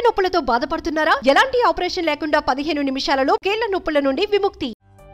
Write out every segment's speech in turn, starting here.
నొప్పులతో బాధపడుతున్నారా ఎలాంటి ఆపరేషన్ లేకుండా పదిహేను నిమిషాలలో కీళ్ల నొప్పుల నుండి విముక్తి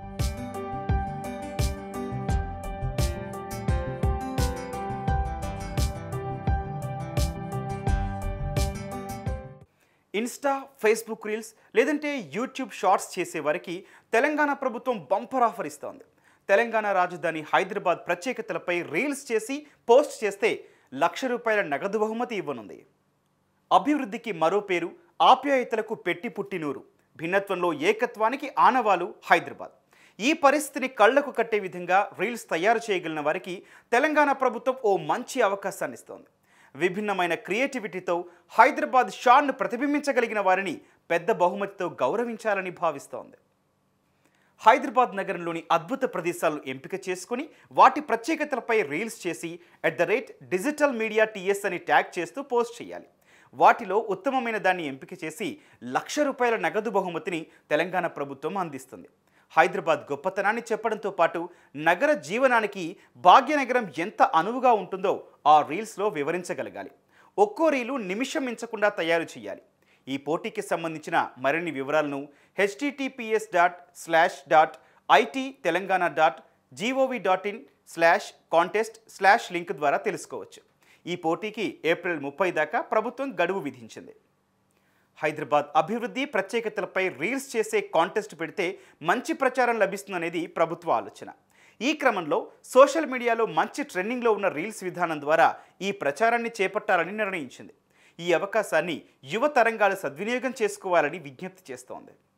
ఇన్స్టా ఫేస్బుక్ రీల్స్ లేదంటే యూట్యూబ్ షార్ట్స్ చేసే వారికి తెలంగాణ ప్రభుత్వం బంపర్ ఆఫర్ ఇస్తోంది తెలంగాణ రాజధాని హైదరాబాద్ ప్రత్యేకతలపై రీల్స్ చేసి పోస్ట్ చేస్తే లక్ష రూపాయల నగదు బహుమతి ఇవ్వనుంది అభివృద్ధికి మరో పేరు ఆప్యాయతలకు పెట్టి పుట్టినూరు భిన్నత్వంలో ఏకత్వానికి ఆనవాలు హైదరాబాద్ ఈ పరిస్థితిని కళ్లకు కట్టే విధంగా రీల్స్ తయారు చేయగలిగిన వారికి తెలంగాణ ప్రభుత్వం ఓ మంచి అవకాశాన్ని ఇస్తోంది విభిన్నమైన క్రియేటివిటీతో హైదరాబాద్ షాన్ను ప్రతిబింబించగలిగిన వారిని పెద్ద బహుమతితో గౌరవించాలని భావిస్తోంది హైదరాబాద్ నగరంలోని అద్భుత ప్రదేశాలను ఎంపిక చేసుకుని వాటి ప్రత్యేకతలపై రీల్స్ చేసి at the rate digital media T S tag చేస్తూ పోస్ట్ చేయాలి వాటిలో ఉత్తమమైన దాన్ని ఎంపిక చేసి లక్ష రూపాయల నగదు బహుమతిని తెలంగాణ ప్రభుత్వం అందిస్తుంది హైదరాబాద్ గొప్పతనాన్ని చెప్పడంతో పాటు నగర జీవనానికి భాగ్యనగరం ఎంత అనువుగా ఉంటుందో ఆ రీల్స్లో వివరించగలగాలి ఒక్కో రీలు నిమిషం మించకుండా తయారు చేయాలి ఈ పోటీకి సంబంధించిన మరిన్ని వివరాలను HTTPS dot slash dot IT Telangana dot gov dot in slash contest slash link ద్వారా తెలుసుకోవచ్చు ఈ పోటీకి ఏప్రిల్ ముప్పై దాకా ప్రభుత్వం గడువు విధించింది హైదరాబాద్ అభివృద్ధి ప్రత్యేకతలపై రీల్స్ చేసే కాంటెస్ట్ పెడితే మంచి ప్రచారం లభిస్తుందనేది ప్రభుత్వ ఆలోచన ఈ క్రమంలో సోషల్ మీడియాలో మంచి ట్రెండింగ్లో ఉన్న రీల్స్ విధానం ద్వారా ఈ ప్రచారాన్ని చేపట్టాలని నిర్ణయించింది ఈ అవకాశాన్ని యువ తరంగాలు సద్వినియోగం చేసుకోవాలని విజ్ఞప్తి చేస్తోంది